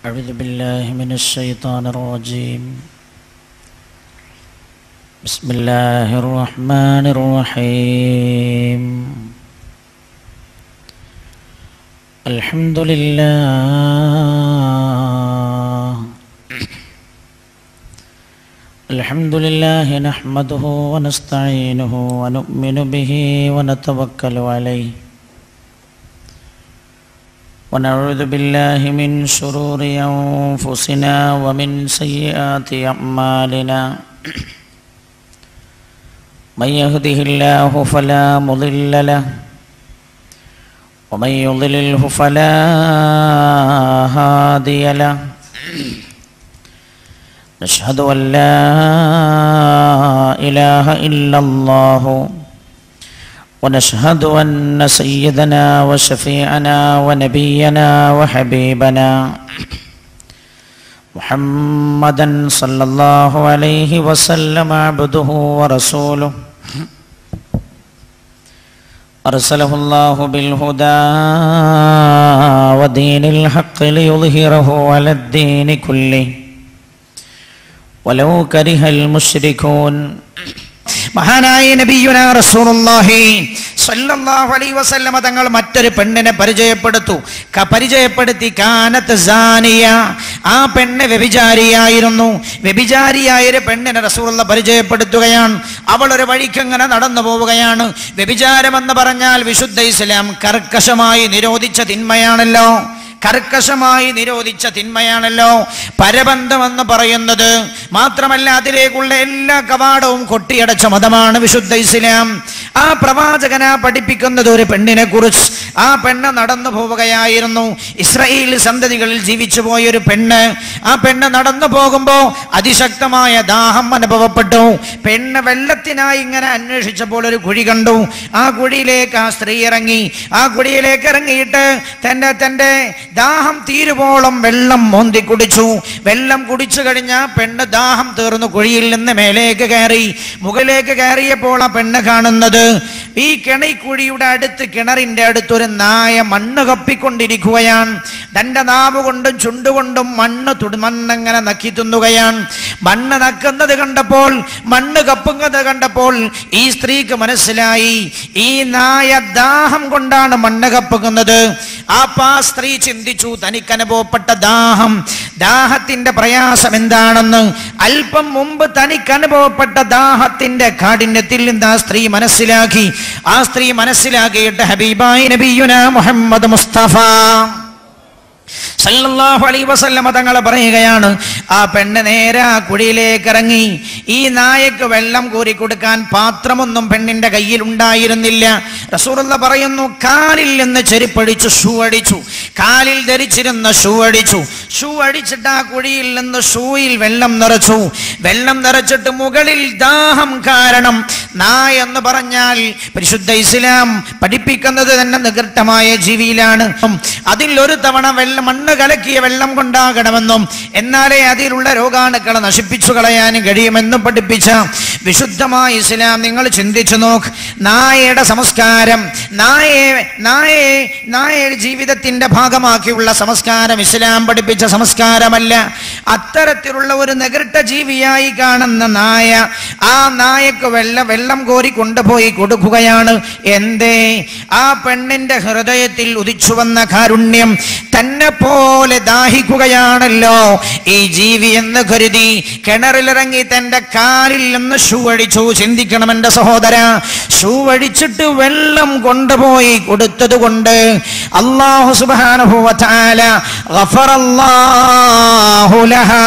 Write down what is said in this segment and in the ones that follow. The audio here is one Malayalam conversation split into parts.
أعوذ بالله من الشيطان الرجيم بسم الله الرحمن الرحيم الحمد لله الحمد لله نحمده ونستعينه ونؤمن به ونتوكل عليه ونعوذ بالله من شرور أنفسنا ومن سيئات أعمالنا من يهده الله فلا مضل له ومن يضلله فلا هادي له نشهد أن لا إله إلا الله ونشهد أن سيدنا وشفيعنا ونبينا وحبيبنا محمدا صلى الله عليه وسلم عبده ورسوله أرسله الله بالهدى ودين الحق ليظهره على الدين كله ولو كره المشركون മഹാനായ നബിയുന റസൂലുള്ളാഹി സല്ലല്ലാഹു അലൈഹി വസല്ലമ തങ്ങൾ മറ്റൊരു പെണ്ണിനെ പരിചയപ്പെടുത്തു ക- പരിചയപ്പെടുത്തി കാനത്ത് സാനിയ ആ പെണ്ണ് വ്യഭിചാരിയായിരുന്നു വ്യഭിചാരിയായ ഒരു പെണ്ണിനെ റസൂലുള്ള പരിചയപ്പെടുത്തുകയാണ് അവൾ ഒരു വഴിക്കങ്ങനെ നടന്നു പോവുകയാണ് വ്യഭിചാരമെന്ന് പറഞ്ഞാൽ വിശുദ്ധ ഇസ്ലാം കർക്കശമായി നിരോധിച്ച തിന്മയാണല്ലോ കർക്കശമായി നിരോധിച്ച തിന്മയാണല്ലോ പരബന്ധമെന്ന് പറയുന്നത് മാത്രമല്ല അതിലേക്കുള്ള എല്ലാ കവാടവും കൊട്ടിയടച്ച മതമാണ് വിശുദ്ധ ഇസ്ലാം ആ പ്രവാചകന പഠിപ്പിക്കുന്നത് ഒരു പെണ്ണിനെ കുറിച്ച് ആ പെണ്ണ് നടന്നു പോവുകയായിരുന്നു ഇസ്രായേൽ സന്തതികളിൽ ജീവിച്ചു പോയ ഒരു പെണ്ണ് ആ പെണ്ണ് നടന്നു പോകുമ്പോൾ അതിശക്തമായ ദാഹം അനുഭവപ്പെട്ടു പെണ്ണ് വെള്ളത്തിനായി ഇങ്ങനെ അന്വേഷിച്ചപ്പോൾ ഒരു കുഴി കണ്ടു ആ കുഴിയിലേക്ക് ആ സ്ത്രീ ഇറങ്ങി ആ കുഴിയിലേക്ക് ഇറങ്ങിയിട്ട് തൻ്റെ തൻ്റെ ദാഹം തീരുവോളം വെള്ളം മോന്തി കുടിച്ചു വെള്ളം കുടിച്ചു കഴിഞ്ഞ പെണ്ണ് ദാഹം തീർന്നു കുഴിയിൽ നിന്ന് മേലേക്ക് കയറി മുകളിലേക്ക് കയറിയപ്പോൾ ആ പെണ്ണ് കാണുന്നത് ഈ കിണൈക്കുഴിയുടെ അടുത്ത് കിണറിന്റെ അടുത്ത് ഒരു നായ മണ്ണ് കപ്പിക്കൊണ്ടിരിക്കുകയാണ് തൻ്റെ നാവ് കൊണ്ടും ചുണ്ടുകൊണ്ടും മണ്ണ് തുട മണ്ണങ്ങനെ നക്കി തിന്നുകയാണ് മണ്ണ് നക്കുന്നത് കണ്ടപ്പോൾ മണ്ണ് കപ്പുന്നത് കണ്ടപ്പോൾ ഈ സ്ത്രീക്ക് മനസ്സിലായി ഈ നായ ദാഹം കൊണ്ടാണ് മണ്ണ് കപ്പുന്നത് അപ്പൊ ആ സ്ത്രീ ചിന്തിച്ചു തനിക്ക് അനുഭവപ്പെട്ട ദാഹം ദാഹത്തിന്റെ പ്രയാസം എന്താണെന്ന് അല്പം മുമ്പ് തനിക്ക് അനുഭവപ്പെട്ട ദാഹത്തിന്റെ കാഠിന്യത്തിൽ നിന്ന് ആ സ്ത്രീ മനസ്സിലാക്കി ആ സ്ത്രീ മനസ്സിലാക്കിയിട്ട് ഹബീബായി നബിയുന മുഹമ്മദ് മുസ്തഫ സല്ലല്ലാഹു അലൈഹി വസല്ലമ തങ്ങൾ പറയുകയാണ് ആ പെണ്ണ് നേരെ ആ കുഴിയിലേക്ക് ഇറങ്ങി ഈ നായക്ക് വെള്ളം കോരി കൊടുക്കാൻ പാത്രമൊന്നും പെണ്ണിന്റെ കയ്യിൽ ഉണ്ടായിരുന്നില്ല റസൂലുള്ള പറയുന്നു കാലിൽ നിന്ന് ചെരുപ്പടിച്ചു ഷൂ അടിച്ചു കാലിൽ ധരിച്ചിരുന്ന ഷൂ അടിച്ചു ഷൂ അടിച്ചിട്ട് ആ കുഴിയിൽ നിന്ന് ഷൂയിൽ വെള്ളം നിറച്ചു വെള്ളം നിറച്ചിട്ട് മുകളിൽ ദാഹം കാരണം നായ എന്ന് പറഞ്ഞാൽ പരിശുദ്ധ ഇസ്ലാം പഠിപ്പിക്കുന്നത് തന്നെ നികൃഷ്ടമായ ജീവിയിലാണ് അതിൽ ഒരു തവണ വെള്ളം മണ്ണ് കലക്കിയ വെള്ളം കൊണ്ടാകണമെന്നും എന്നാലേ അതിലുള്ള രോഗാണുക്കളെ നശിപ്പിച്ചു കളയാനും കഴിയുമെന്നും പഠിപ്പിച്ച വിശുദ്ധമായ ഇസ്ലാം നിങ്ങൾ ചിന്തിച്ചു നോക്ക് നായയുടെ സംസ്കാരം നായയെ നായയെ നായയുടെ ജീവിതത്തിന്റെ ഭാഗമാക്കിയുള്ള സംസ്കാരം ഇസ്ലാം പഠിപ്പിച്ച സംസ്കാരമല്ല അത്തരത്തിലുള്ള ഒരു നഗൃട്ട ജീവിയായി കാണുന്ന നായ ആ നായക്ക് വെള്ള വെള്ളം കോരി കൊണ്ടുപോയി കൊടുക്കുകയാണ് എന്തേ ആ പെണ്ണിന്റെ ഹൃദയത്തിൽ ഉദിച്ചു വന്ന കാരുണ്യം തന്നെ പോലെ ദാഹിക്കുകയാണല്ലോ ഈ ജീവി എന്ന് കരുതി കിണറിലിറങ്ങി തന്റെ കാലിൽ നിന്ന് ഷൂ അടിച്ചു ചിന്തിക്കണം എന്റെ സഹോദര ഷൂ അടിച്ചിട്ട് വെള്ളം കൊണ്ടുപോയി കൊടുത്തത് കൊണ്ട് അള്ളാഹു സുബ്ഹാനഹു വ തആല ഗഫറല്ലാഹു ലഹാ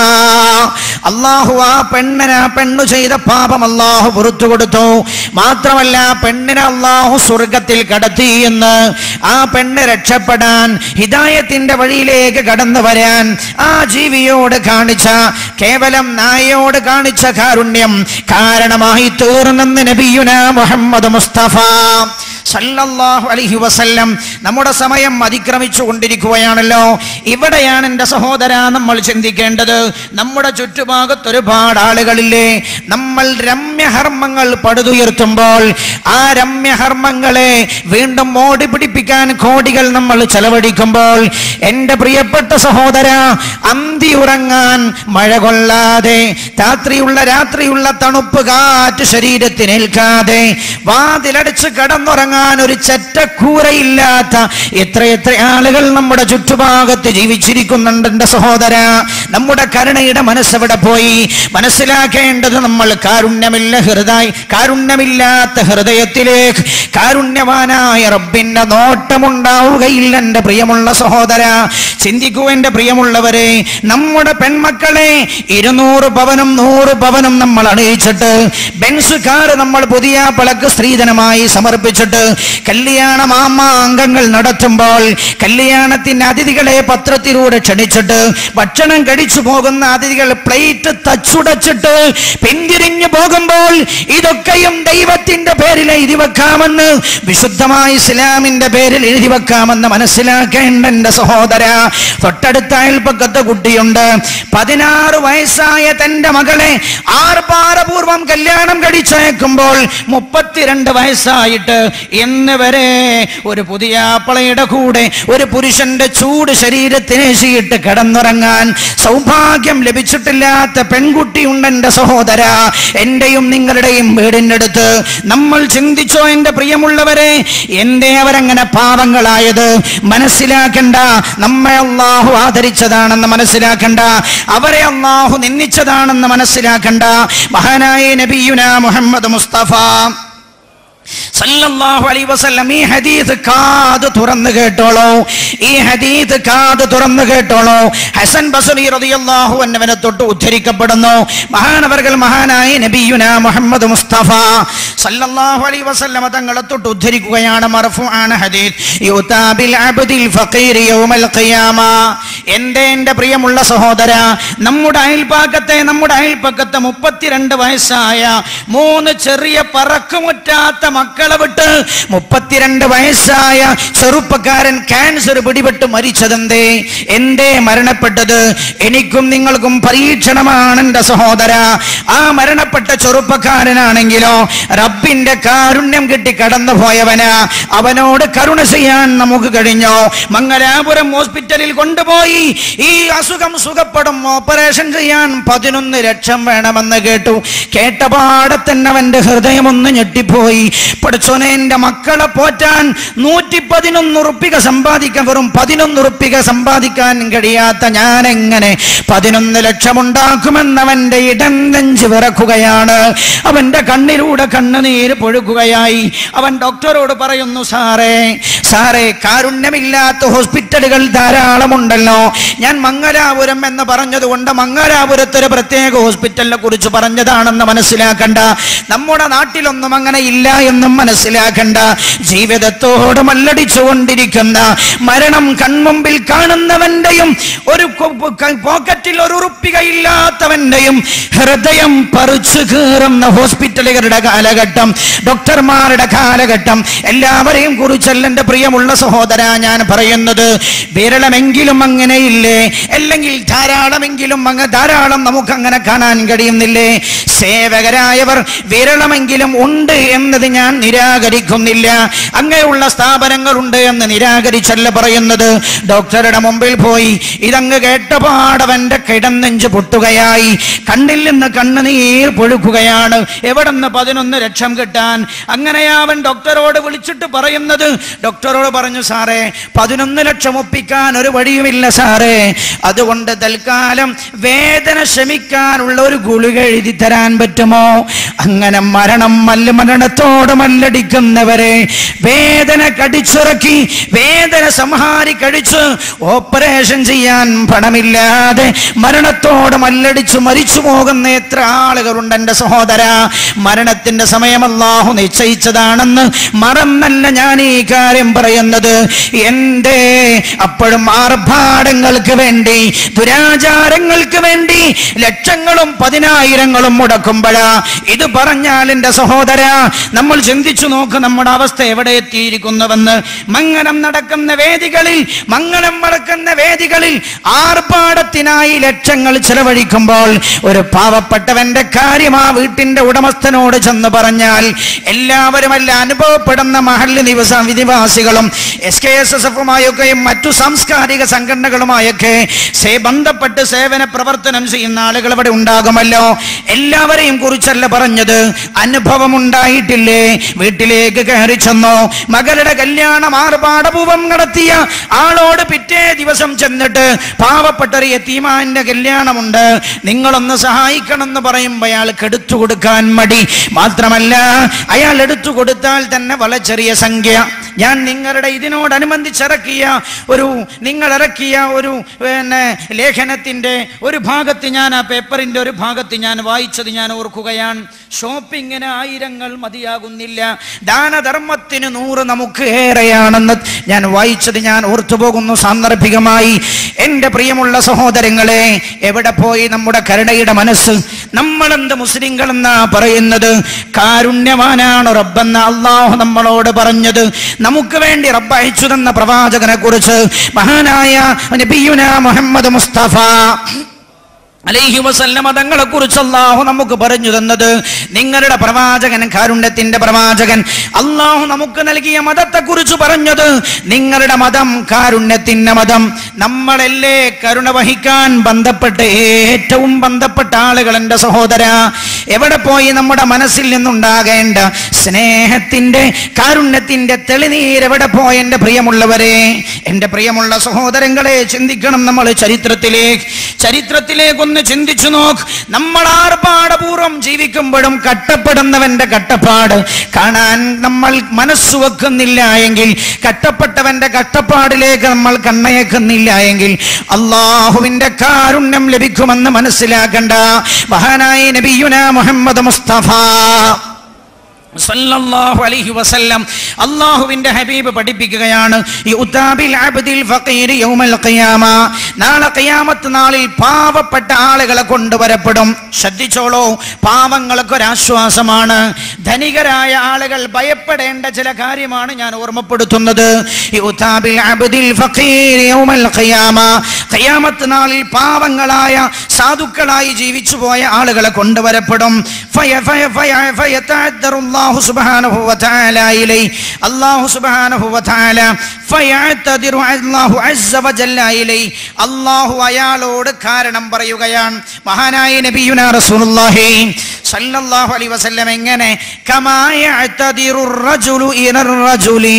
അള്ളാഹു ആ പെണ്ണിന് ആ പെണ്ണു ചെയ്ത പാപം അള്ളാഹു പുറത്തു കൊടുത്തു മാത്രമല്ല ആ പെണ്ണിനെ അള്ളാഹു സ്വർഗത്തിൽ കടത്തി എന്ന് ആ പെണ്ണ് രക്ഷപ്പെടാൻ ഹിദായത്തിന്റെ വഴിയിലേക്ക് കടന്നു വരാൻ ആ ജീവിയോട് കാണിച്ച കേവലം നായയോട് കാണിച്ച കാരുണ്യം കാരണമായി തീർന്നെന്ന് നബിയുന മുഹമ്മദ് മുസ്തഫ സല്ലല്ലാഹു അലൈഹി വസല്ലം നമ്മുടെ സമയം അതിക്രമിച്ചു കൊണ്ടിരിക്കുകയാണല്ലോ ഇവിടെയാണ് എൻ്റെ സഹോദര നമ്മൾ ചിന്തിക്കേണ്ടത് നമ്മുടെ ചുറ്റുഭാഗത്ത് ഒരുപാട് ആളുകളില്ലേ നമ്മൾ രമ്യഹർമ്മങ്ങൾ പടുതുയർത്തുമ്പോൾ ആ രമ്യഹർമ്മങ്ങളെ വീണ്ടും മോടി പിടിപ്പിക്കാൻ കോടികൾ നമ്മൾ ചെലവഴിക്കുമ്പോൾ എൻ്റെ പ്രിയപ്പെട്ട സഹോദര അന്തി ഉറങ്ങാൻ മഴ കൊള്ളാതെ രാത്രിയുള്ള രാത്രിയുള്ള തണുപ്പ് കാറ്റ് ശരീരത്തിനേൽക്കാതെ വാതിലടച്ച് കടന്നുറങ്ങാൻ ഒരു ചെറ്റക്കൂരയില്ലാത്ത എത്രയെത്ര ആളുകൾ നമ്മുടെ ചുറ്റുഭാഗത്ത് ജീവിച്ചിരിക്കുന്നുണ്ട് എൻ്റെ സഹോദര നമ്മുടെ കരുണയുടെ മനസ്സെവിടെ പോയി മനസ്സിലാക്കേണ്ടത് നമ്മൾ കാരുണ്യമില്ല ഹൃദയ കാരുണ്യമില്ലാത്ത ഹൃദയത്തിലേക്ക് കാരുണ്യവാനായ റബ്ബിന്റെ നോട്ടമുണ്ടാവുകയില്ല എൻ്റെ പ്രിയമുള്ള സഹോദര ചിന്തിക്കൂ എൻ്റെ പ്രിയമുള്ളവരെ നമ്മുടെ പെൺമക്കളെ ഇരുന്നൂറ് പവനും നൂറ് പവനും നമ്മൾ അണിയിച്ചിട്ട് ബെൻസ് കാർ നമ്മൾ പുതിയ പളക്ക് സ്ത്രീധനമായി സമർപ്പിച്ചിട്ട് കല്യാണ മാമാങ്കങ്ങൾ നടത്തുമ്പോൾ കല്യാണത്തിന് അതിഥികളെ പത്രത്തിലൂടെ ക്ഷണിച്ചിട്ട് ഭക്ഷണം കഴിച്ചു പോകുന്ന അതിഥികൾ പ്ലേറ്റ് തച്ചുടച്ചിട്ട് പിന്തിരിഞ്ഞു പോകുമ്പോൾ ഇതൊക്കെയും ദൈവത്തിന്റെ പേരിൽ എഴുതി വെക്കാമെന്ന് വിശുദ്ധമായ ഇസ്ലാമിന്റെ പേരിൽ എഴുതി വെക്കാമെന്ന് മനസ്സിലാക്കേണ്ട എന്റെ സഹോദര തൊട്ടടുത്ത അയൽപ്പക്കത്തെ കുട്ടിയുണ്ട് പതിനാറ് വയസ്സായ തന്റെ മകളെ ആർഭാരപൂർവം കല്യാണം കഴിച്ചേക്കുമ്പോൾ മുപ്പത്തിരണ്ട് വയസ്സായിട്ട് എന്ന് വരെ ഒരു പുതിയ ആപ്പളയുടെ കൂടെ ഒരു പുരുഷന്റെ ചൂട് ശരീരത്തിന് ഏശിയിട്ട് കിടന്നുറങ്ങാൻ സൗഭാഗ്യം ലഭിച്ചിട്ടില്ലാത്ത പെൺകുട്ടിയുണ്ട് എന്റെ സഹോദര എന്റെയും നിങ്ങളുടെയും വീടിൻ്റെ അടുത്ത് നമ്മൾ ചിന്തിച്ചോ എന്റെ പ്രിയമുള്ളവരെ എന്തേ അവരങ്ങനെ പാവങ്ങളായത് മനസ്സിലാക്കണ്ട നമ്മെ അള്ളാഹു ആദരിച്ചതാണെന്ന് മനസ്സിലാക്കണ്ട അവരെ അള്ളാഹു നിന്ദിച്ചതാണെന്ന് മനസ്സിലാക്കണ്ട മഹാനായ നബിയുന മുഹമ്മദ് മുസ്തഫ സല്ലല്ലാഹു അലൈഹി വസല്ലം ഈ ഹദീസ് കാത് തുറന്നു കേട്ടോളൂ ഈ ഹദീസ് കാത് തുറന്നു കേട്ടോളൂ ഹസൻ ബസറി റളിയല്ലാഹു അൻഹുവിനെ തൊട്ട് ഉദ്ധരിക്കപ്പെടുന്നു മഹാനവർകൾ മഹാനായ നബിയുന മുഹമ്മദ് മുസ്തഫ സല്ലല്ലാഹു അലൈഹി വസല്ലം തങ്ങളെ തൊട്ട് ഉദ്ധരിക്കുകയാണ് മർഫുആണ് ഹദീസ് യുതാ ബിൽ അബ്ദിൽ ഫഖീർ യൗമൽ ഖിയാമ എന്റെ എന്റെ പ്രിയമുള്ള സഹോദര നമ്മുടെ അയൽപ്പാക്കത്തെ നമ്മുടെ അയൽപ്പക്കത്തെ മുപ്പത്തിരണ്ട് വയസ്സായ മൂന്ന് ചെറിയ പറക്കുമുറ്റാത്ത മക്കളെ വിട്ട് മുപ്പത്തിരണ്ട് വയസ്സായ ചെറുപ്പക്കാരൻ ക്യാൻസർ പിടിപെട്ട് മരിച്ചതെന്തേ എന്തേ മരണപ്പെട്ടത് എനിക്കും നിങ്ങൾക്കും പരീക്ഷണമാണ് എന്റെ സഹോദര ആ മരണപ്പെട്ട ചെറുപ്പക്കാരനാണെങ്കിലോ റബ്ബിന്റെ കാരുണ്യം കിട്ടി കടന്നു പോയവനാ അവനോട് കരുണ ചെയ്യാൻ നമുക്ക് കഴിഞ്ഞോ മംഗലാപുരം ഹോസ്പിറ്റലിൽ കൊണ്ടുപോയി ഈ അസുഖം സുഖപ്പെടും ഓപ്പറേഷൻ ചെയ്യാൻ പതിനൊന്ന് ലക്ഷം വേണമെന്ന് കേട്ടു കേട്ടപാടെ തന്നെ അവന്റെ ഹൃദയം ഒന്ന് ഞെട്ടിപ്പോയി പഠിച്ചോനെ എന്റെ മക്കളെ പോറ്റാൻ നൂറ്റി പതിനൊന്ന് ഉറുപ്പിക സമ്പാദിക്കാൻ വെറും പതിനൊന്ന് ഉറുപ്പിക സമ്പാദിക്കാൻ കഴിയാത്ത ഞാൻ എങ്ങനെ പതിനൊന്ന് ലക്ഷം ഉണ്ടാക്കുമെന്നവന്റെ ഇടം നെഞ്ച് വിറക്കുകയാണ് അവന്റെ കണ്ണിലൂടെ കണ്ണുനീര് പൊഴുകുകയായി അവൻ ഡോക്ടറോട് പറയുന്നു സാറേ സാറേ കാരുണ്യമില്ലാത്ത ഹോസ്പിറ്റലുകൾ ധാരാളമുണ്ടല്ലോ ഞാൻ മംഗലാപുരം എന്ന് പറഞ്ഞതുകൊണ്ട് മംഗലാപുരത്ത് ഒരു പ്രത്യേക ഹോസ്പിറ്റലിനെ കുറിച്ച് പറഞ്ഞതാണെന്ന് മനസ്സിലാക്കണ്ട നമ്മുടെ നാട്ടിലൊന്നും അങ്ങനെ ഇല്ല എന്നും മനസ്സിലാക്കണ്ട ജീവിതത്തോട് മല്ലടിച്ചുകൊണ്ടിരിക്കുന്ന മരണം കൺമുമ്പിൽ കാണുന്നവന്റെയും ഒരു കൊ- ക- പോക്കറ്റിൽ ഒരു ഉറുപ്പികയില്ലാത്തവന്റെയും ഹൃദയം പറിച്ചു കീറുന്ന ഹോസ്പിറ്റലുകളുടെ കാലഘട്ടം ഡോക്ടർമാരുടെ കാലഘട്ടം എല്ലാവരെയും കുറിച്ചല്ല എൻ്റെ പ്രിയമുള്ള സഹോദര ഞാൻ പറയുന്നത് വിരളമെങ്കിലും അങ്ങനെയില്ലേ അല്ലെങ്കിൽ ധാരാളമെങ്കിലും അങ്ങ് ധാരാളം നമുക്ക് അങ്ങനെ കാണാൻ കഴിയുന്നില്ലേ സേവകരായവർ വിരളമെങ്കിലും ഉണ്ട് എന്നത് ഞാൻ നിരാകരിക്കുന്നില്ല അങ്ങനെയുള്ള സ്ഥാപനങ്ങളുണ്ട് എന്ന് നിരാകരിച്ചല്ല പറയുന്നത് ഡോക്ടറുടെ മുമ്പിൽ പോയി ഇതങ്ങ് കേട്ടപാടവന്റെ കിടന്നെഞ്ച് പൊട്ടുകയായി കണ്ണിൽ നിന്ന് കണ്ണുനീർ പൊഴുക്കുകയാണ് എവിടെന്ന് പതിനൊന്ന് ലക്ഷം കിട്ടാൻ അങ്ങനെയാ അവൻ ഡോക്ടറോട് വിളിച്ചിട്ട് പറയുന്നത് ഡോക്ടറോട് പറഞ്ഞു സാറേ പതിനൊന്ന് ലക്ഷം ഒപ്പിക്കാൻ ഒരു വഴിയുമില്ല സാറേ അതുകൊണ്ട് തൽക്കാലം വേദന ശമിക്കാനുള്ള ഒരു ഗുളിക എഴുതി തരാൻ പറ്റുമോ അങ്ങനെ മരണം മല്ല മരണത്തോട് മല്ലടിക്കുന്നവരെ വേദന കടിച്ചിറക്കി വേദന സംഹാരി കഴിച്ച് ഓപ്പറേഷൻ ചെയ്യാൻ പണമില്ലാതെ മരണത്തോട് മല്ലടിച്ച് മരിച്ചു പോകുന്ന എത്ര ആളുകളുണ്ട് എൻ്റെ സഹോദര മരണത്തിന്റെ സമയം അല്ലാഹു നിശ്ചയിച്ചതാണെന്ന് മറന്നല്ല ഞാൻ ഈ കാര്യം പറയുന്നത് എൻ്റെ അപ്പോഴും ആർഭാടങ്ങൾക്ക് വേണ്ടി ദുരാചാരങ്ങൾക്ക് വേണ്ടി ലക്ഷങ്ങളും പതിനായിരങ്ങളും മുടക്കുമ്പോഴാ ഇത് പറഞ്ഞാൽ എൻ്റെ സഹോദര നമ്മൾ ചിന്തി ചിന്തിച്ചു നോക്ക് നമ്മുടെ അവസ്ഥ എവിടെ എത്തിയിരിക്കുന്നുവെന്ന് മംഗലം നടക്കുന്ന വേദികളിൽ മംഗലം നടക്കുന്ന വേദികളിൽ ആർപ്പാടത്തിനായി ലക്ഷങ്ങൾ ചെലവഴിക്കുമ്പോൾ ഒരു പാവപ്പെട്ടവന്റെ കാര്യം ആ വീട്ടിന്റെ ഉടമസ്ഥനോട് ചെന്ന് പറഞ്ഞാൽ എല്ലാവരുമല്ല അനുഭവപ്പെടുന്ന മഹല്ല് നിവസ വിധിവാസികളും എസ് കെ എസ് എസ് എഫുമായൊക്കെയും മറ്റു സാംസ്കാരിക സംഘടനകളുമായൊക്കെ സേ ബന്ധപ്പെട്ട് സേവന പ്രവർത്തനം ചെയ്യുന്ന ആളുകൾ ഇവിടെ ഉണ്ടാകുമല്ലോ എല്ലാവരെയും കുറിച്ചല്ല പറഞ്ഞത് അനുഭവം ഉണ്ടായിട്ടില്ലേ വീട്ടിലേക്ക് കയറി ചെന്നോ മകളുടെ കല്യാണം ആർഭാടപൂർവം നടത്തിയ ആളോട് പിറ്റേ ദിവസം ചെന്നിട്ട് പാവപ്പെട്ട ഒരു യത്തീമാന്റെ കല്യാണമുണ്ട് നിങ്ങളൊന്ന് സഹായിക്കണം എന്ന് പറയുമ്പോൾ അയാൾക്ക് എടുത്തു കൊടുക്കാൻ മടി മാത്രമല്ല അയാൾ എടുത്തു കൊടുത്താൽ തന്നെ വളരെ ചെറിയ സംഖ്യ ഞാൻ നിങ്ങളുടെ ഇതിനോടനുബന്ധിച്ചിറക്കിയ ഒരു നിങ്ങൾ ഇറക്കിയ ഒരു പിന്നെ ലേഖനത്തിന്റെ ഒരു ഭാഗത്ത് ഞാൻ ആ പേപ്പറിന്റെ ഒരു ഭാഗത്ത് ഞാൻ വായിച്ചത് ഞാൻ ഓർക്കുകയാണ് ഷോപ്പിങ്ങിന് ആയിരങ്ങൾ മതിയാകുന്നില്ല ദാനധർമ്മത്തിന് നൂറ് നമുക്ക് ഏറെയാണെന്ന് ഞാൻ വായിച്ചത് ഞാൻ ഓർത്തുപോകുന്നു സാന്ദർഭികമായി എൻ്റെ പ്രിയമുള്ള സഹോദരങ്ങളെ എവിടെ പോയി നമ്മുടെ കരുണയുടെ മനസ്സ് നമ്മളെന്ത് മുസ്ലിങ്ങളെന്നാ പറയുന്നത് കാരുണ്യവാനാണ് റബ്ബെന്ന അള്ളാഹു നമ്മളോട് പറഞ്ഞത് നമുക്ക് വേണ്ടി റബ്ബ് അയച്ചു തന്ന പ്രവാചകനെ കുറിച്ച് മഹാനായ നബിയുന മുഹമ്മദ് മുസ്തഫ അലൈഹി വസല്ലമ തങ്ങളെ കുറിച്ച് അള്ളാഹു നമുക്ക് പറഞ്ഞു തന്നത് നിങ്ങളുടെ പ്രവാചകൻ കാരുണ്യത്തിന്റെ പ്രവാചകൻ അള്ളാഹു നമുക്ക് നൽകിയ മതത്തെ കുറിച്ച് പറഞ്ഞത് നിങ്ങളുടെ മതം കാരുണ്യത്തിന്റെ മതം നമ്മളല്ലേ കരുണ വഹിക്കാൻ ബന്ധപ്പെട്ട് ഏറ്റവും ബന്ധപ്പെട്ട ആളുകൾ എൻ്റെ സഹോദര എവിടെ പോയി നമ്മുടെ മനസ്സിൽ നിന്നുണ്ടാകേണ്ട സ്നേഹത്തിന്റെ കാരുണ്യത്തിന്റെ തെളിനീരെവിടെ പോയി എൻ്റെ പ്രിയമുള്ളവരെ എൻ്റെ പ്രിയമുള്ള സഹോദരങ്ങളെ ചിന്തിക്കണം നമ്മൾ ചരിത്രത്തിലേക്ക് ചരിത്രത്തിലേക്കൊന്ന് ചിന്തിച്ചു നോക്ക് നമ്മൾ ആർഭാടപൂർവ്വം ജീവിക്കുമ്പോഴും കട്ടപ്പെടുന്നവന്റെ കട്ടപ്പാട് കാണാൻ നമ്മൾ മനസ്സ് വെക്കുന്നില്ല എങ്കിൽ കട്ടപ്പെട്ടവന്റെ കട്ടപ്പാടിലേക്ക് നമ്മൾ കണ്ണയക്കുന്നില്ല എങ്കിൽ അള്ളാഹുവിന്റെ കാരുണ്യം ലഭിക്കുമെന്ന് മനസ്സിലാക്കണ്ട മഹാനായ നബിയുന മുഹമ്മദ് മുസ്തഫ സല്ലല്ലാഹു അലൈഹി വസല്ലം അള്ളാഹുവിന്റെ ഹബീബ് പഠിപ്പിക്കുകയാണ് യുതാബിൽ അബ്ദിൽ ഫഖീർ യൗമൽ ഖിയാമ നാളെ ഖിയാമത്ത് നാളിൽ പാവപ്പെട്ട ആളുകളെ കൊണ്ടുവരപ്പെടും ശ്രദ്ധിച്ചോളൂ പാവങ്ങൾക്ക് ഒരു ആശ്വാസമാണ് ധനികരായ ആളുകൾ ഭയപ്പെടേണ്ട ചില കാര്യമാണ് ഞാൻ ഓർമ്മപ്പെടുത്തുന്നത് യുതാബിൽ അബ്ദിൽ ഫഖീർ യൗമൽ ഖിയാമ ഖിയാമത്ത് നാളിൽ പാവങ്ങളായ സാധുക്കളായി ജീവിച്ചു പോയ ആളുകളെ കൊണ്ടുവരപ്പെടും ഫയ ഫയ ഫയ ഫയതഅദ്ദറുല്ലാഹു സുബ്ഹാനഹു വതആല ഇലൈ അല്ലാഹു സുബ്ഹാനഹു വതആല ഫയഅതദിറു അല്ലാഹു അസ്സ വജല്ല ഇലൈ അല്ലാഹു അയാളോട് കാരണം പറയുകയാണ് മഹാനായ നബിയുനാ റസൂലുള്ളാഹി സല്ലല്ലാഹു അലൈഹി വസല്ലം എങ്ങനെ കമാ യഅതദിറു റജുലു ഇലർ റജുലി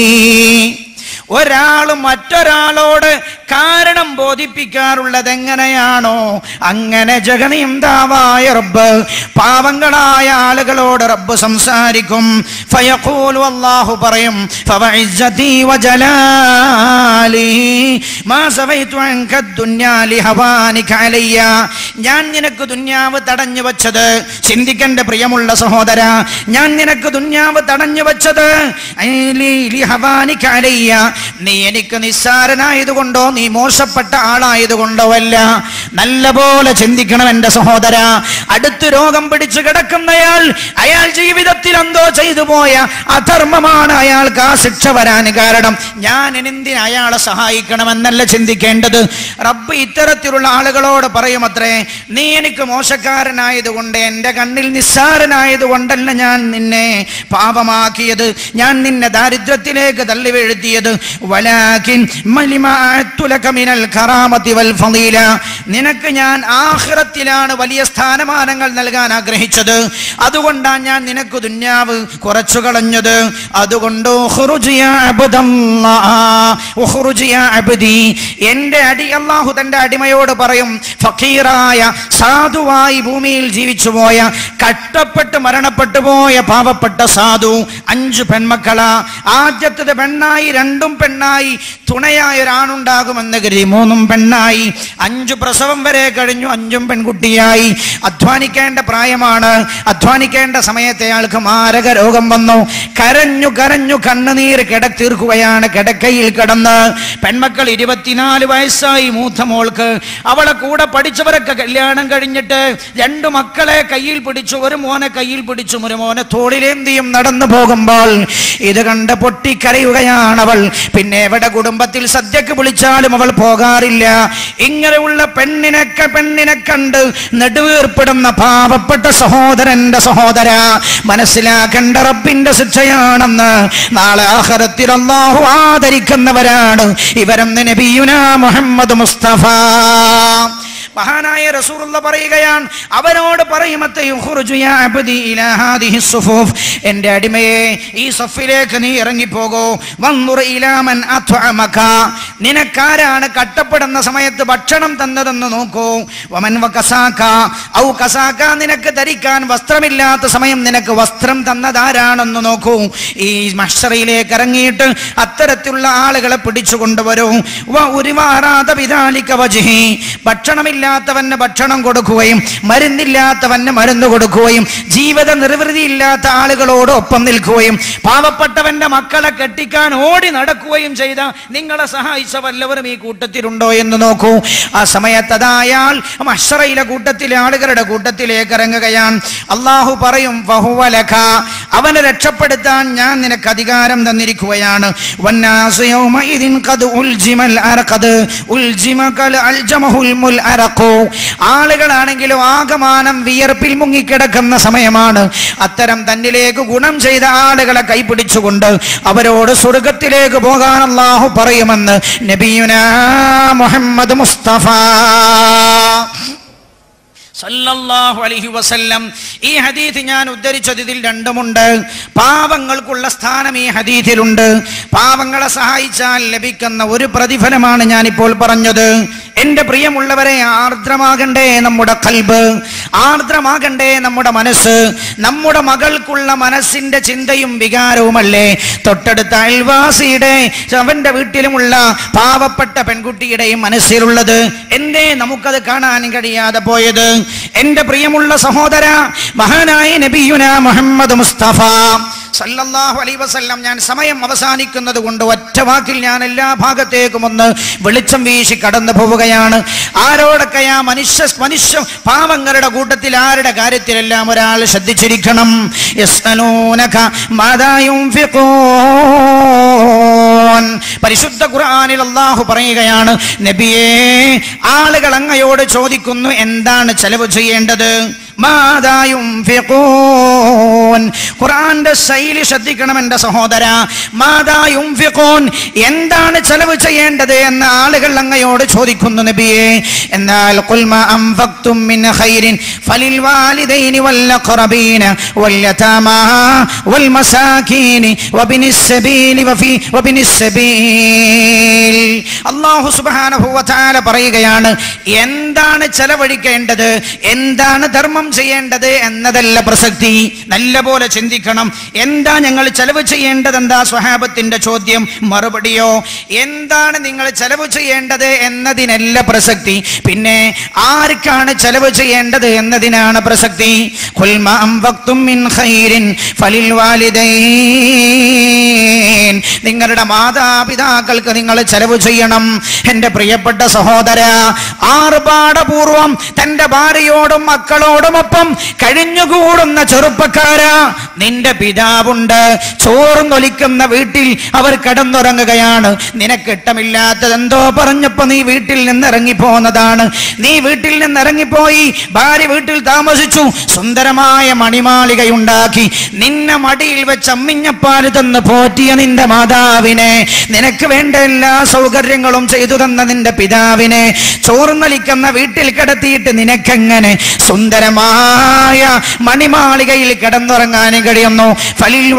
ഒരാൾ മറ്റൊരാളോട് കാരണം ബോധിപ്പിക്കാറുള്ളത് എങ്ങനെയാണോ അങ്ങനെ ജഗനീന്താവായ റബ്ബ് പാവങ്ങളായ ആളുകളോട് റബ്ബ് സംസാരിക്കും ഫയഖൂലു അല്ലാഹു പറയും ഫവഇസ്സതി വജലാലി മാ സവൈതു അൻക ദുന്യാ ലിഹവാനിക അലയ്യ ഞാൻ നിനക്ക് ദുന്യാവ് തടഞ്ഞു വച്ചത് ചിന്തിക്കണ്ട പ്രിയമുള്ള സഹോദര ഞാൻ നിനക്ക് ദുന്യാവ് തടഞ്ഞു വച്ചത് ലി- ലിഹവാനിക അലയ്യ നീ എനിക്ക് നിസ്സാരനായതുകൊണ്ടോ നീ മോശപ്പെട്ട ആളായതുകൊണ്ടോ അല്ല നല്ല പോലെ ചിന്തിക്കണം എന്റെ സഹോദര അടുത്ത് രോഗം പിടിച്ചു കിടക്കുന്നയാൾ അയാൾ ജീവിതത്തിൽ എന്തോ ചെയ്തു പോയ അധർമ്മമാണ് അയാൾക്ക് ആ ശിക്ഷ വരാൻ കാരണം ഞാൻ എന്തിന് അയാളെ സഹായിക്കണമെന്നല്ല ചിന്തിക്കേണ്ടത് റബ്ബ് ഇത്തരത്തിലുള്ള ആളുകളോട് പറയുമത്രേ നീ എനിക്ക് മോശക്കാരനായതുകൊണ്ട് എൻ്റെ കണ്ണിൽ നിസ്സാരനായതുകൊണ്ടല്ല ഞാൻ നിന്നെ പാപമാക്കിയത് ഞാൻ നിന്നെ ദാരിദ്ര്യത്തിലേക്ക് തള്ളി വീഴ്ത്തിയത് വലാകിൻ മലിമഅത്തു ലക മിനൽ കറാമത്തി വൽ ഫളീല നിനക്ക് ഞാൻ ആഖിറത്തിലാണ് വലിയ സ്ഥാനമാനങ്ങൾ നൽകാൻ ആഗ്രഹിച്ചത് അതുകൊണ്ടാണ് ഞാൻ നിനക്ക് ദുന്യാവ് കുറച്ചു കളഞ്ഞത് അതുകൊണ്ട് ഉഖ്റുജ് യാ അബ്ദല്ലാഹ്, ഉഖ്റുജ് യാ അബ്ദി. എന്റെ അടി അള്ളാഹു തന്റെ അടിമയോട് പറയും ഫക്കീറായ സാധുവായി ഭൂമിയിൽ ജീവിച്ചു പോയ കഷ്ടപ്പെട്ട് മരണപ്പെട്ടു പോയ പാവപ്പെട്ട സാധു അഞ്ചു പെൺമക്കളാ ആദ്യത്തത് പെണ്ണായി രണ്ടും പെണ്ണായി തുണയായ ഒരാണുണ്ടാകും മതിയാകുമെന്ന് കരുതി മൂന്നും പെണ്ണായി അഞ്ചു പ്രസവം വരെ കഴിഞ്ഞു അഞ്ചും പെൺകുട്ടിയായി അധ്വാനിക്കേണ്ട പ്രായമാണ് അധ്വാനിക്കേണ്ട സമയത്തെ ആൾക്ക് മാരക രോഗം വന്നു കരഞ്ഞു കരഞ്ഞു കണ്ണുനീർ കിടത്തീർക്കുകയാണ് കിടക്കയിൽ കിടന്ന് പെൺമക്കൾ ഇരുപത്തിനാല് വയസ്സായി മൂത്ത മോൾക്ക് അവളെ കൂടെ പഠിച്ചവരൊക്കെ കല്യാണം കഴിഞ്ഞിട്ട് രണ്ടു മക്കളെ കയ്യിൽ പിടിച്ചു ഒരു മോനെ കയ്യിൽ പിടിച്ചു ഒരു മോനെ തോളിലേന്തിയും നടന്നു പോകുമ്പോൾ ഇത് കണ്ട് പൊട്ടിക്കരയുകയാണ് അവൾ പിന്നെ എവിടെ കുടുംബത്തിൽ സദ്യക്ക് വിളിച്ചാലും അവൾ പോകാറില്ല ഇങ്ങനെയുള്ള പെണ്ണിനൊക്കെ പെണ്ണിനെ കണ്ട് നെടുവീർപ്പെടുന്ന പാവപ്പെട്ട സഹോദരന്റെ സഹോദര മനസ്സിലാക്കേണ്ട റബ്ബിന്റെ ശിക്ഷയാണെന്ന് നാളെ ആഹ്റത്തിൽ അള്ളാഹു ആദരിക്കുന്നവരാണ് ഇവരെന്ന് നബിയുന മുഹമ്മദ് മുസ്തഫ മഹാനായ റസൂറുള്ള പറയുകയാണ് അവനോട് പറയുമത്തെ യുഖ്റുജു യാ അബ്ദി ഇലാ ഹാദിഹി സുഫൂഫ് എൻ്റെ അടിമയെ ഈ സഫിലേക്ക് നീ ഇറങ്ങിപ്പോകൂ വന്നുറ ഇലാ മൻ അത്അമക നിനക്കാരാണ് കട്ടപ്പെടുന്ന സമയത്ത് ഭക്ഷണം തന്നതെന്ന് നോക്കൂ വമൻ വകസാക ഔ കസാക നിനക്ക് ധരിക്കാൻ വസ്ത്രമില്ലാത്ത സമയം നിനക്ക് വസ്ത്രം തന്നതാരാണെന്ന് നോക്കൂ ഈ മഷറയിലേക്ക് ഇറങ്ങിയിട്ട് അത്തരത്തിലുള്ള ആളുകളെ പിടിച്ചു കൊണ്ടുവരൂ വ ഉരിവാറാത വിധാലിക വജ്ഹി ഭക്ഷണമില്ലാത്തവന് ഭക്ഷണം കൊടുക്കുകയും മരുന്നില്ലാത്തവന് മരുന്ന് കൊടുക്കുകയും ജീവിത നിർവൃതിയില്ലാത്ത ആളുകളോട് ഒപ്പം നിൽക്കുകയും പാവപ്പെട്ടവന്റെ മക്കളെ കെട്ടിക്കാൻ ഓടി നടക്കുകയും ചെയ്ത നിങ്ങളെ സഹായിച്ച വല്ലവരും ഈ കൂട്ടത്തിലുണ്ടോ എന്ന് നോക്കൂ ആ സമയത്തതായാൽ മഷറയിലെ കൂട്ടത്തിലെ ആളുകളുടെ കൂട്ടത്തിലേക്ക് ഇറങ്ങുകയാണ് അള്ളാഹു പറയും വഹുവലഖ അവനെ രക്ഷപ്പെടുത്താൻ ഞാൻ നിനക്ക് അധികാരം തന്നിരിക്കുകയാണ് വന്നാസു യൗമഇദിൻ ഖദ് ഉൽജിമൽ അറഖദ് ഉൽജിമകൽ അൽജമഹുൽ മുൽ അറഖു ആളുകളാണെങ്കിലും ആകമാനം വിയർപ്പിൽ മുങ്ങിക്കിടക്കുന്ന സമയമാണ് അത്തരം തന്നിലേക്ക് ഗുണം ചെയ്ത ആളുകളെ കൈപിടിച്ചുകൊണ്ട് അവരോട് സ്വർഗത്തിലേക്ക് പോകാൻ അള്ളാഹു പറയുമെന്ന് നബിയുന മുഹമ്മദ് മുസ്തഫ സല്ലല്ലാഹു അലൈഹി വസല്ലം ഈ ഹദീസ് ഞാൻ ഉദ്ധരിച്ചത് ഇതിൽ രണ്ടുമുണ്ട് പാവങ്ങൾക്കുള്ള സ്ഥാനം ഈ ഹദീസിലുണ്ട് പാവങ്ങളെ സഹായിച്ചാൽ ലഭിക്കുന്ന ഒരു പ്രതിഫലമാണ് ഞാനിപ്പോൾ പറഞ്ഞത് എൻ്റെ പ്രിയമുള്ളവരെ ആർദ്രമാകണ്ടേ നമ്മുടെ കൽബ് ആർദ്രമാകണ്ടേ നമ്മുടെ മനസ്സ് നമ്മുടെ മകൾക്കുള്ള മനസ്സിന്റെ ചിന്തയും വികാരവുമല്ലേ തൊട്ടടുത്ത അയൽവാസിയുടെ അവന്റെ വീട്ടിലുമുള്ള പാവപ്പെട്ട പെൺകുട്ടിയുടെയും മനസ്സിലുള്ളത് എന്തേ നമുക്കത് കാണാൻ കഴിയാതെ പോയത് എന്റെ പ്രിയമുള്ള സഹോദര മഹാനായ നബിയുന മുഹമ്മദ് മുസ്തഫ സല്ലല്ലാഹു അലൈഹി വസല്ലം ഞാൻ സമയം അവസാനിക്കുന്നത് കൊണ്ട് ഒറ്റ വാക്കിൽ ഞാൻ എല്ലാ ഭാഗത്തേക്കും ഒന്ന് വെളിച്ചം വീശി കടന്നു പോവുകയാണ് ആരോടൊക്കെ ആ മനുഷ്യ മനുഷ്യ പാവങ്ങളുടെ കൂട്ടത്തിൽ ആരുടെ കാര്യത്തിലെല്ലാം ഒരാൾ ശ്രദ്ധിച്ചിരിക്കണം യസ്അലൂനക മാദാ യുൻഫിഖൂൻ പരിശുദ്ധ ഖുർആനിൽ അള്ളാഹു പറയുകയാണ് നബിയേ ആളുകൾ അങ്ങയോട് ചോദിക്കുന്നു എന്താണ് ചെലവ് ചെയ്യേണ്ടത് മാദാ യുൻഫിഖൂൻ ഖുർആന്റെ ശൈലി ശ്രദ്ധിക്കണം എൻ്റെ സഹോദര മാദാ യുൻഫിഖൂൻ എന്താണ് ചെലവ് ചെയ്യേണ്ടത് എന്ന് ആളുകൾ അങ്ങയോട് ചോദിക്കുന്നു നബിയെ എന്നാൽ ഖുൽ മാ അൻഫഖ്തും മിൻ ഖൈരിൻ ഫലിൽ വാലിദൈനി വൽ അഖറബീന വൽ യതാമാ വൽ മസാകീനി വബിനിസ് സബീലി വഫി വബിനിസ് സബീൽ അല്ലാഹു സുബ്ഹാനഹു വ തആല പറയുകയാണ് എന്താണ് ചെലവഴിക്കേണ്ടത് എന്താണ് ധർമ്മം ചെയ്യേണ്ടത് എന്നതല്ല പ്രസക്തി നല്ലപോലെ ചിന്തിക്കണം എന്താ ഞങ്ങൾ ചെലവ് ചെയ്യേണ്ടത് എന്താ സ്വഹാബത്തിന്റെ ചോദ്യം മറുപടിയോ എന്താണ് നിങ്ങൾ ചെലവ് ചെയ്യേണ്ടത് എന്നതിനല്ല പ്രസക്തി പിന്നെ ആർക്കാണ് ചെലവ് ചെയ്യേണ്ടത് എന്നതിനാണ് പ്രസക്തി ഖുൽ മാ അൻഫഖ്തും മിൻ ഖൈരിൻ ഫലിൽ വാലിദൈൻ നിങ്ങളുടെ മാതാപിതാക്കൾക്ക് നിങ്ങൾ ചെലവ് ചെയ്യണം എൻ്റെ പ്രിയപ്പെട്ട സഹോദര ആർഭാടപൂർവം തൻ്റെ ഭാര്യയോടും മക്കളോടുമൊപ്പം കഴിഞ്ഞുകൂടുന്ന ചെറുപ്പക്കാര നിന്റെ പിതാവുണ്ട് ചോർന്നൊലിക്കുന്ന വീട്ടിൽ അവർ കിടന്നുറങ്ങുകയാണ് നിനക്ക് ഇഷ്ടമില്ലാത്തത് എന്തോ പറഞ്ഞപ്പോ നീ വീട്ടിൽ നിന്ന് ഇറങ്ങിപ്പോന്നതാണ് നീ വീട്ടിൽ നിന്ന് ഇറങ്ങിപ്പോയി ഭാര്യ വീട്ടിൽ താമസിച്ചു സുന്ദരമായ മണിമാളികയുണ്ടാക്കി നിന്നെ മടിയിൽ വെച്ച് അമ്മിഞ്ഞപ്പാല് തന്ന് പോറ്റിയ നിന്റെ മാതാവിനെ നിനക്ക് വേണ്ട എല്ലാ സൗകര്യങ്ങളും ചെയ്തു തന്ന നിന്റെ പിതാവിനെ ചോർന്നലിക്കുന്ന വീട്ടിൽ കിടത്തിയിട്ട് നിനക്കെങ്ങനെ സുന്ദരമായ മണിമാളികയിൽ കിടന്നുറങ്ങാൻ കഴിയുന്നു ഫലിൽ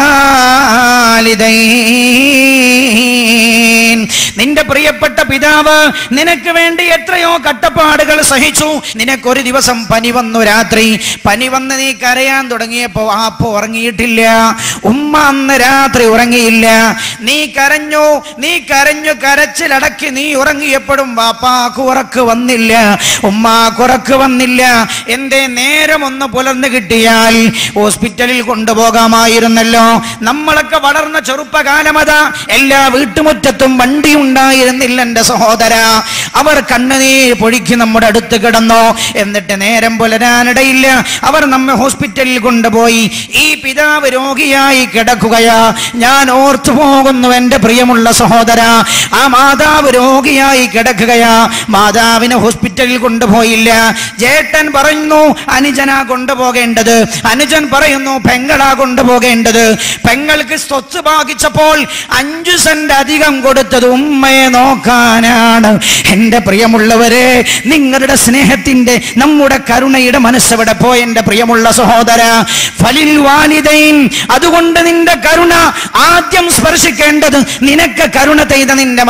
വാലിദൈൻ. നിന്റെ പ്രിയപ്പെട്ട പിതാവ് നിനക്ക് വേണ്ടി എത്രയോ കട്ടപ്പാടുകൾ സഹിച്ചു നിനക്കൊരു ദിവസം പനി വന്നു രാത്രി പനി വന്ന് നീ കരയാൻ തുടങ്ങിയപ്പോ ആപ്പ ഉറങ്ങിയിട്ടില്ല ഉമ്മ അന്ന് രാത്രി ഉറങ്ങിയില്ല നീ കരഞ്ഞു നീ കരഞ്ഞു കരച്ചിലടക്കി നീ ഉറങ്ങിയപ്പോഴും വാപ്പാക്ക് ഉറക്ക് വന്നില്ല ഉമ്മാക്ക് ഉറക്ക് വന്നില്ല എന്റെ നേരം ഒന്ന് പുലർന്നു കിട്ടിയാൽ ഹോസ്പിറ്റലിൽ കൊണ്ടുപോകാമായിരുന്നല്ലോ നമ്മളൊക്കെ വളർന്ന ചെറുപ്പകാലമതാ എല്ലാ വീട്ടുമുറ്റത്തും വണ്ടി ഉണ്ടായിരുന്നില്ല എന്റെ സഹോദര അവർ കണ്ണുനീർ പൊഴിക്ക് നമ്മുടെ അടുത്ത് കിടന്നു എന്നിട്ട് നേരം പുലരാനിടയില്ല അവർ നമ്മെ ഹോസ്പിറ്റലിൽ കൊണ്ടുപോയി ഈ പിതാവ് രോഗിയായി കിടക്കുകയാ ഞാൻ ഓർത്തു പോകുന്നു എന്റെ പ്രിയമുള്ള സഹോദര ആ മാതാവ് രോഗിയായി കിടക്കുകയാ മാതാവിനെ ഹോസ്പിറ്റലിൽ കൊണ്ടുപോയില്ല ജേട്ടൻ പറയുന്നു അനുജനാ കൊണ്ടുപോകേണ്ടത് അനുജൻ പറയുന്നു പെങ്ങളാ കൊണ്ടുപോകേണ്ടത് പെങ്ങൾക്ക് സ്വത്ത് ഭാഗിച്ചപ്പോൾ അഞ്ചു സെന്റ് അധികം കൊടുത്തത് ഉമ്മയെ നോക്കാനാണ് എന്റെ പ്രിയമുള്ളവരെ നിങ്ങളുടെ സ്നേഹത്തിന്റെ നമ്മുടെ കരുണയുടെ മനസ്സെവിടെ പോയ എന്റെ പ്രിയമുള്ള സഹോദര ഫലിൽ വാലിദൈൻ അതുകൊണ്ട് നിന്റെ കരുണ ആദ്യം സ്പർശിക്കേണ്ടത് നിനക്ക് കരുണ ചെയ്ത നിന്റെ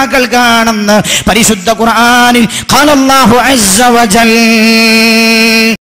മാതാപിതാക്കൾക്കാണെന്ന് പരിശുദ്ധ ഖുർആനിൽ ഖാലല്ലാഹു അസ്സ വജൽ